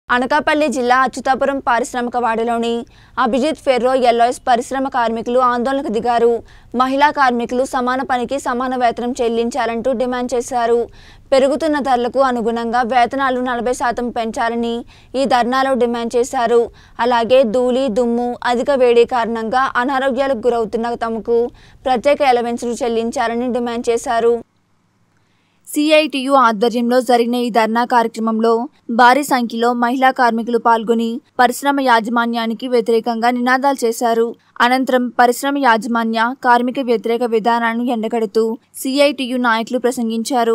అనకాపల్లి జిల్లా అచ్యుతాపురం పారిశ్రామిక వాడలోని Abhijit ferro yellowish పరిశ్రమ కార్మికులు ఆందోళనకు దిగారు మహిళా కార్మికులు సమాన పనికి సమాన వేతనం చెల్లించాలంటూ డిమాండ్ చేశారు పెరుగుతున్న ధరలకు అనుగుణంగా వేతనాలు నలభై శాతం పెంచాలని ఈ ధర్నాలో డిమాండ్ చేశారు అలాగే ధూళి దుమ్ము అధిక వేడి కారణంగా అనారోగ్యాలకు గురవుతున్న తమకు ప్రత్యేక ఎలవెన్సులు చెల్లించాలని డిమాండ్ చేశారు సిఐటియు ఆధ్వర్యంలో జరిగిన ఈ ధర్నా కార్యక్రమంలో భారీ సంఖ్యలో మహిళా కార్మికులు పాల్గొని పరిశ్రమ యాజమాన్యానికి వ్యతిరేకంగా నినాదాలు చేశారు అనంతరం పరిశ్రమ యాజమాన్య కార్మిక వ్యతిరేక విధానాలను ఎండగడుతూ సిఐటియు నాయకులు ప్రసంగించారు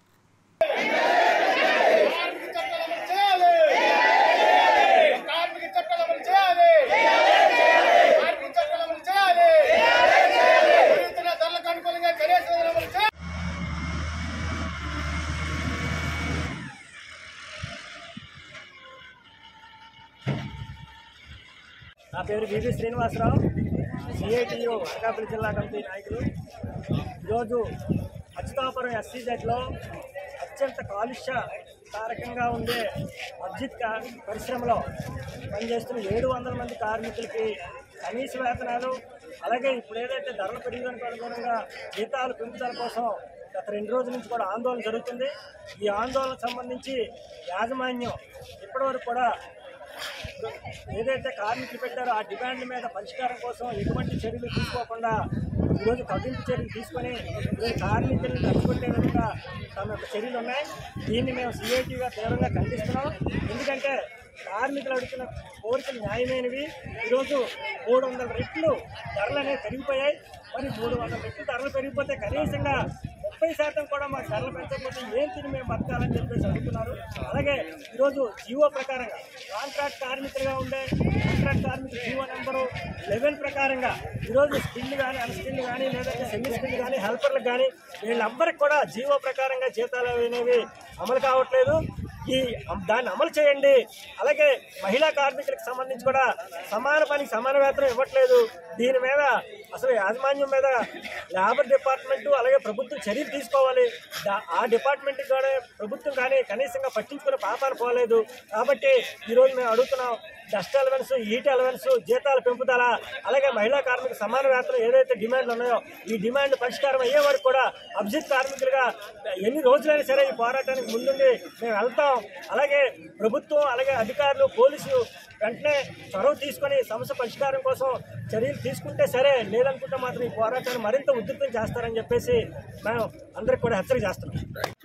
కార్మిక చట్టాలు అమలు చేయాలి కార్మిక చట్టాలు అమలు చేయాలి పెరుగుతున్న ధరలకు అనుకూలంగా కనీస వేతనం అమలు చేయాలి నా పేరు బివి శ్రీనివాసరావు సిఐటియు అనకాపల్లి జిల్లా కమిటీ నాయకులు ఈరోజు అచ్యుతాపురం ఎస్సీజెడ్లో అత్యంత కాలుష్య కారకంగా ఉండే అబ్జిత్ కా పరిశ్రమలో పనిచేస్తున్న ఏడు వందల మంది కార్మికులకి కనీస వేతనాలు అలాగే ఇప్పుడు ఏదైతే ధరలు పెరిగినందుకు అనుగుణంగా జీతాలు పెంపుదల కోసం గత రెండు రోజుల నుంచి కూడా ఆందోళన జరుగుతుంది ఈ ఆందోళనకు సంబంధించి యాజమాన్యం ఇప్పటివరకు కూడా ఏదైతే కార్మికులు పెట్టారో ఆ డిమాండ్ల మీద పరిష్కారం కోసం ఎటువంటి చర్యలు తీసుకోకుండా ఈరోజు కఠిన చర్యలు తీసుకొని ఈరోజు కార్మికులను తట్టుకుంటే విధంగా తమ యొక్క చర్యలు ఉన్నాయి దీన్ని మేము సిఐటిగా తీవ్రంగా ఖండిస్తున్నాం ఎందుకంటే కార్మికులు అడుగుతున్న కోరికలు న్యాయమైనవి ఈరోజు మూడు వందల రెట్లు ధరలు అనేవి పెరిగిపోయాయి మరి మూడు వందల రెట్లు ధరలు పెరిగిపోతే కనీసంగా ముప్పై శాతం కూడా మాకు ధరలు పెంచకపోతే ఏం తిని మేము బతకాలని చెప్పేసి అడుగుతున్నారు అలాగే ఈరోజు జీవో ప్రకారంగా కాంట్రాక్ట్ కార్మికులుగా ఉండే కాంట్రాక్ట్ కార్మికుల జీవో నెంబరు లెవెన్ ప్రకారంగా ఈరోజు స్కిల్ కానీ అన్స్కిల్ కానీ లేదంటే సెమీ స్కిల్ కానీ హెల్పర్లకు కానీ వీళ్ళందరికీ కూడా జీవో ప్రకారంగా జీతాలు అనేవి అమలు కావట్లేదు ఈ దాన్ని అమలు చేయండి అలాగే మహిళా కార్మికులకు సంబంధించి కూడా సమాన పనికి సమాన వేతనం ఇవ్వట్లేదు దీని మీద అసలు యాజమాన్యం మీద లేబర్ డిపార్ట్మెంట్ అలాగే ప్రభుత్వం చర్యలు తీసుకోవాలి దా- ఆ డిపార్ట్మెంట్ కూడా ప్రభుత్వం కానీ కనీసంగా పట్టించుకునే పాపాలు పోలేదు కాబట్టి ఈరోజు మేము అడుగుతున్నాం డస్ట్ అలవెన్స్ ఈటీ అలవెన్స్ జీతాల పెంపుదల అలాగే మహిళా కార్మిక సమాన వేతనం ఏదైతే డిమాండ్లు ఉన్నాయో ఈ డిమాండ్ పరిష్కారం అయ్యే వరకు కూడా అభిజిత్ కార్మికులుగా ఎన్ని రోజులైనా సరే ఈ పోరాటానికి ముందుండి మేము వెళ్తాం అలాగే ప్రభుత్వం అలాగే అధికారులు పోలీసులు వెంటనే చొరవ తీసుకొని సమస్య పరిష్కారం కోసం చర్యలు తీసుకుంటే సరే లేదనుకుంటే మాత్రం ఈ పోరాటాన్ని మరింత ఉధృతం చేస్తారని చెప్పేసి మేము అందరికి కూడా హెచ్చరిక చేస్తున్నాం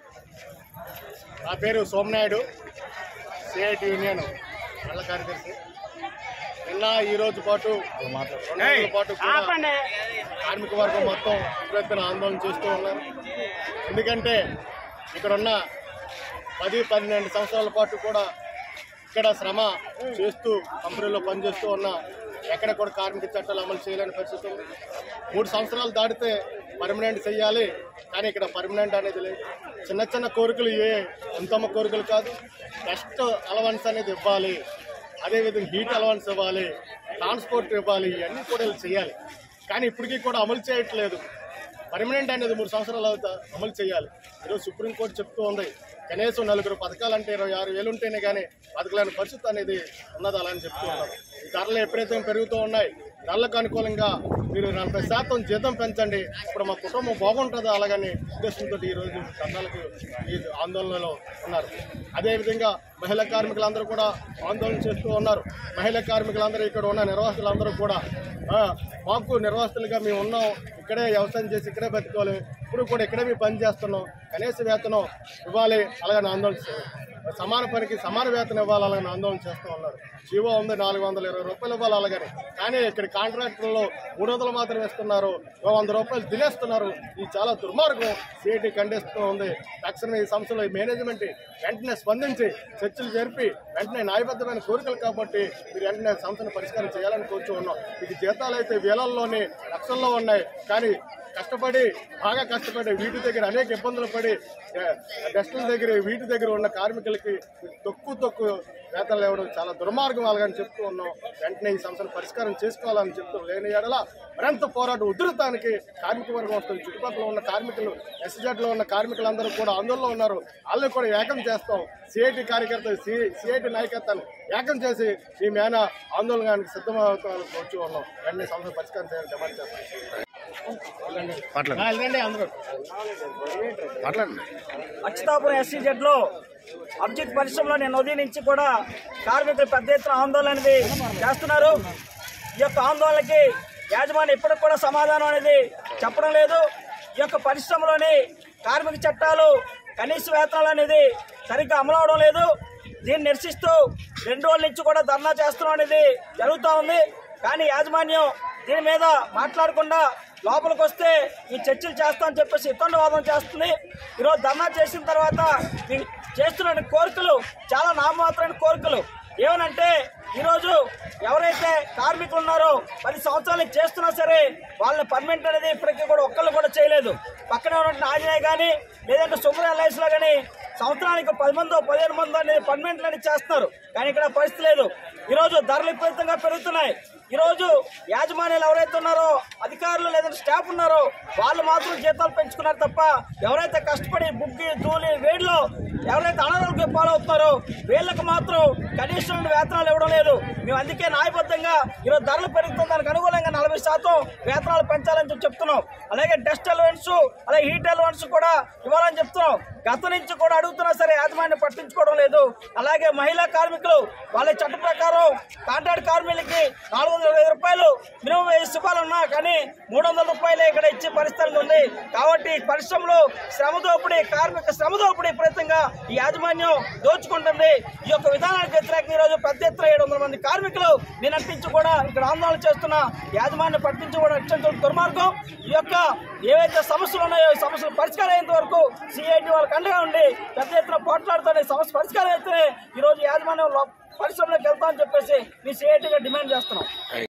నా పేరు సోమనాయుడు సిఐటి యూనియన్ మండల కార్యదర్శి నిన్న ఈ రోజు పాటు రెండు రోజుల పాటు కూడా కార్మిక వర్గం మొత్తం ఎప్పుడెత్తున ఆందోళన చేస్తూ ఉన్నారు ఎందుకంటే ఇక్కడ ఉన్న పది పన్నెండు సంవత్సరాల పాటు కూడా ఇక్కడ శ్రమ చేస్తూ కంపెనీలో పనిచేస్తూ ఉన్న ఎక్కడ కూడా కార్మిక చట్టాలు అమలు చేయలేని పరిస్థితి ఉంది మూడు సంవత్సరాలు దాటితే పర్మనెంట్ చేయాలి కానీ ఇక్కడ పర్మనెంట్ అనేది లేదు చిన్న చిన్న కోరికలు ఏ అంతమ్మ కోరికలు కాదు బెస్ట్ అలవన్స్ అనేది ఇవ్వాలి అదేవిధంగా హీట్ అలవన్స్ ఇవ్వాలి ట్రాన్స్పోర్ట్ ఇవ్వాలి ఇవన్నీ కూడా వీళ్ళు చేయాలి కానీ ఇప్పటికీ కూడా అమలు చేయట్లేదు పర్మనెంట్ అనేది మూడు సంవత్సరాలు అవుతా అమలు చేయాలి ఈరోజు సుప్రీంకోర్టు చెప్తూ ఉంది కనీసం నలుగురు పథకాలంటే ఇరవై ఆరు వేలు ఉంటేనే కానీ బతకలేని పరిస్థితి అనేది ఉన్నది అలా అని చెప్తూ ఉన్నారు ఈ ధరలు ఎప్పుడైతే పెరుగుతూ ఉన్నాయి ధరలకు అనుకూలంగా మీరు నలభై శాతం జీతం పెంచండి ఇప్పుడు మా కుటుంబం బాగుంటుందా అలాగని ఉద్దేశంతో ఈరోజు ధర్నాలకు ఈ ఆందోళనలో ఉన్నారు అదేవిధంగా మహిళా కార్మికులందరూ కూడా ఆందోళన చేస్తూ ఉన్నారు మహిళా కార్మికులందరూ ఇక్కడ ఉన్న నిర్వాహకులందరూ కూడా ఆ, మాకు నిర్వాసితులుగా మేము ఉన్నాం ఇక్కడే వ్యవసాయం చేసి ఇక్కడే బతుకోవాలి ఇప్పుడు కూడా ఇక్కడే మేము పని చేస్తున్నాం కనీస వేతనం ఇవ్వాలి అలాగని ఆందోళన చే- సమాన పనికి సమాన వేతనం ఇవ్వాలి అలాగని ఆందోళన చేస్తూ ఉన్నారు జీవో ఉంది నాలుగు వందల ఇరవై రూపాయలు ఇవ్వాలి అలాగని కానీ ఇక్కడ కాంట్రాక్టర్లో మూడు వందలు మాత్రం ఇస్తున్నారు ఓ వంద రూపాయలు తినేస్తున్నారు ఇది చాలా దుర్మార్గం సిఐటి ఖండిస్తూ ఉంది తక్షణమే ఈ సంస్థలో ఈ మేనేజ్మెంట్ వెంటనే స్పందించి చర్చలు జరిపి వెంటనే న్యాయబద్ధమైన కోరికలు కాబట్టి మీరు వెంటనే సంస్థను పరిష్కారం చేయాలని కోరుతూ ఉన్నాం ఇది జీతాలు అయితే వేలల్లోనే లక్షల్లో ఉన్నాయి కానీ కష్టపడి బాగా కష్టపడి వీటి దగ్గర అనేక ఇబ్బందులు పడి ఏ, డస్టుల దగ్గర వీటి దగ్గర ఉన్న కార్మికులకి తక్కువ తక్కువ వేతనాలు ఇవ్వడం చాలా దుర్మార్గం వాళ్ళని చెప్తూ ఉన్నాం వెంటనే ఈ సమస్యను పరిష్కారం చేసుకోవాలని చెప్తూ లేని ఎడల మరింత పోరాటం ఉధృతానికి కార్మిక వర్గం వస్తుంది చుట్టుపక్కల ఉన్న కార్మికులు ఎస్జెడ్ లో ఉన్న కార్మికులందరూ కూడా ఆందోళనలో ఉన్నారు వాళ్ళని కూడా ఏకం చేస్తాం సిఐటి కార్యకర్త సిఐటి నాయకత్వాన్ని ఏకం చేసి ఈ మేన ఆందోళనకి సిద్ధమవుతామని వచ్చి ఉన్నాం వెంటనే సమస్య పరిష్కారం చేయాలని డిమాండ్ చేస్తాం మాట్లాడండి అందరూ మాట్లాడండి అచ్యుతాపురం ఎస్సీజెడ్ లో అభిజిత్ పరిశ్రమలో నేను ఉదయం నుంచి కూడా కార్మికులు పెద్ద ఎత్తున ఆందోళన అనేది చేస్తున్నారు ఈ యొక్క ఆందోళనకి యాజమాన్యం ఇప్పటికి కూడా సమాధానం అనేది చెప్పడం లేదు ఈ యొక్క పరిశ్రమలోని కార్మిక చట్టాలు కనీస వేతనాలు అనేది సరిగ్గా అమలు అవడం లేదు దీన్ని నిరసిస్తూ రెండు రోజుల నుంచి కూడా ధర్నా చేస్తున్నాం అనేది జరుగుతూ ఉంది కానీ యాజమాన్యం దీని మీద మాట్లాడకుండా లోపలికి వస్తే ఈ చర్చలు చేస్తామని చెప్పేసి ఇబ్బందివాదం చేస్తుంది ఈరోజు ధర్నా చేసిన తర్వాత మేము చేస్తున్న కోరికలు చాలా నామమాత్రమైన కోరికలు ఏమనంటే ఈరోజు ఎవరైతే కార్మికులు ఉన్నారో పది సంవత్సరాలు చేస్తున్నా సరే వాళ్ళని పర్మనెంట్ అనేది ఇప్పటికీ కూడా ఒక్కళ్ళు కూడా చేయలేదు పక్కనే ఉన్నటువంటి ఆంజనేయ కానీ లేదంటే సుబ్రహ్మ లైఫ్ లో కానీ సంవత్సరానికి పది మందో పదిహేను మందో అనేది పర్మనెంట్ అనేది చేస్తున్నారు కానీ ఇక్కడ పరిస్థితి లేదు ఈరోజు ధరలు విపరీతంగా పెరుగుతున్నాయి ఈరోజు యాజమాన్యాలు ఎవరైతే ఉన్నారో అధికారులు లేదంటే స్టాఫ్ ఉన్నారో వాళ్ళు మాత్రం జీతాలు పెంచుకున్నారు తప్ప ఎవరైతే కష్టపడి బుగ్గి ధూళి వేడిలో ఎవరైతే అనారోగ్యం పాలవుతున్నారో వీళ్ళకి మాత్రం కనీసం వేతనాలు ఇవ్వడం లేదు మేము అందుకే న్యాయబద్ధంగా ఈరోజు ధరలు పెరుగుతుంది దానికి అనుకూలంగా నలభై శాతం వేతనాలు పెంచాలని చెప్పి చెప్తున్నాం అలాగే డస్ట్ అలవెన్స్ అలాగే హీట్ అలవెన్స్ కూడా ఇవ్వాలని చెప్తున్నాం గత నుంచి కూడా అడుగుతున్నా సరే యాజమాన్యం పట్టించుకోవడం లేదు అలాగే మహిళా కార్మికులు వాళ్ళ చట్ట ప్రకారం కాంట్రాక్ట్ కార్మికులకి నాలుగు వందల ఇరవై రూపాయలు మినిమం వెయ్యి సుఖాలు ఉన్నా కానీ మూడు వందల రూపాయలే ఇక్కడ ఇచ్చే పరిస్థితి ఉంది కాబట్టి ఈ పరిశ్రమలో శ్రమ దోపిడీ కార్మిక శ్రమ దోపిడీ విపరీతంగా ఈ యాజమాన్యం దోచుకుంటుంది ఈ యొక్క విధానానికి వ్యతిరేకంగా ఈ రోజు పెద్ద ఎత్తున ఏడు వందల మంది కార్మికులు నిన్నటించి కూడా ఇక్కడ ఆందోళన చేస్తున్న యాజమాన్యం పట్టించుకోవడం అత్యంత దుర్మార్గం ఈ యొక్క ఏవైతే సమస్యలు ఉన్నాయో ఈ సమస్యలు పరిష్కారం అయ్యేంత వరకు సిఐటి వాళ్ళకి అండగా ఉండి పెద్ద ఎత్తున పోట్లాడుతున్న ఈ సమస్య పరిష్కారం అయితేనే ఈ రోజు యాజమాన్యం లో- పరిశ్రమలోకి వెళ్తామని చెప్పేసి మీ సిఐటిగా డిమాండ్ చేస్తున్నాం